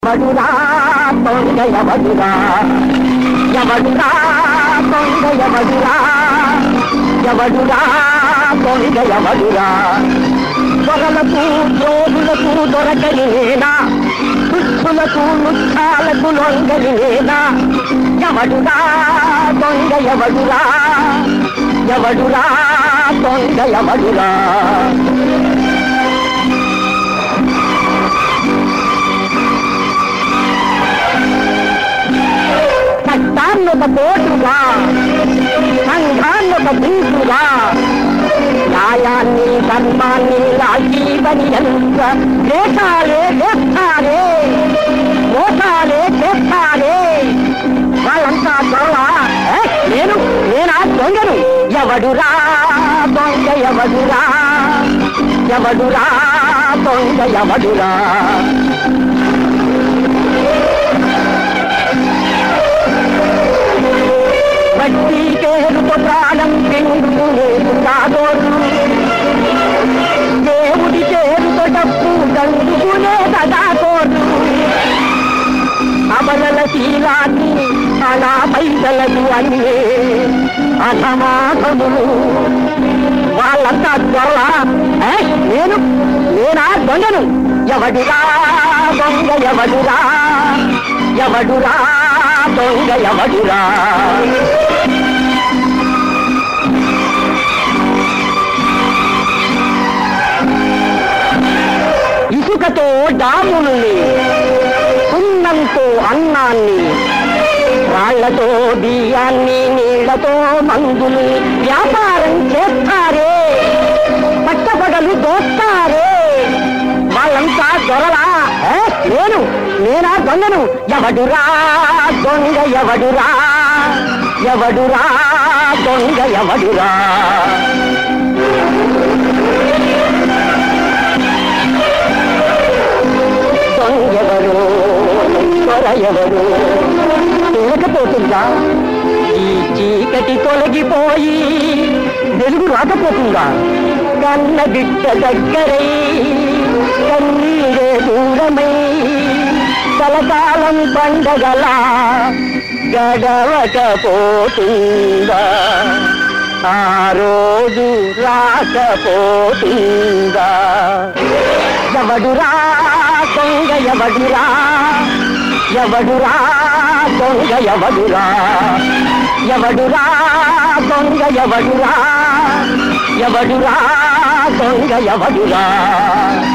ఎవడురా దొంగ ఎవడురా ఎవడురా దొంగ ఎవడురా ఎవడురా దొంగ ఎవడురా దొరలకు ద్రోగులకు దొరకని నేనా దుష్టులకు నుచ్చాలకు లొంగని నేనా ఎవడురా దొంగ ఎవడురా ఎవడురా దొంగ ఎవడురా చట్టాన్నొక పోటుగా సంఘాన్నొక బీటుగా న్యాయాన్ని ధర్మాన్ని రాజీవని ఎంత దేశాలే చేస్తారే మోసాలే చేస్తారే వాళ్ళంతా దొంగ ఏ? నేను నేనా దొంగను ఎవడురా దొంగ ఎవడురా ఎవడురా దొంగ ఎవడురా బట్టి పేరుతో ప్రాణం పెంగుకునేది కాదోడు దేవుడి పేరుతో డబ్బు దండుకునే దాకోడు అమలల శీలాన్ని అలా పైసలకు అన్నే అసమాధములు వాళ్ళంతా త్వరలా ఏ? నేను నేనా దొంగను ఎవడురా దొంగ ఎవడురా ఎవడురా దొంగ ఎవడురా ఇసుకతో డాముల్ని సున్నంతో అన్నాన్ని రాళ్లతో బియ్యాన్ని నీళ్లతో మందులు వ్యాపారం చేస్తారే పట్టపగలు దోస్తారే వాళ్ళంతా దొరలా ఏ? నేను నేనా దొంగను ఎవడురా దొంగ ఎవడురా ఎవడురా దొంగ ఎవడురా దొంగెవరు దొర ఎవరు తేలకపోతుందా ఈ చీకటి తొలగిపోయి వెలుగు రాకపోతుందా కన్న బిడ్డ దగ్గరై కన్నీరే దూరమై కలకాలం పండగల గడవకపోతుందా ఆ రోజు రాకపోతుందా ఎవడురా దొంగ ఎవడురా ఎవడురా దొంగ ఎవడురా ఎవడురా దొంగ ఎవడురా ఎవడురా దొంగ ఎవడురా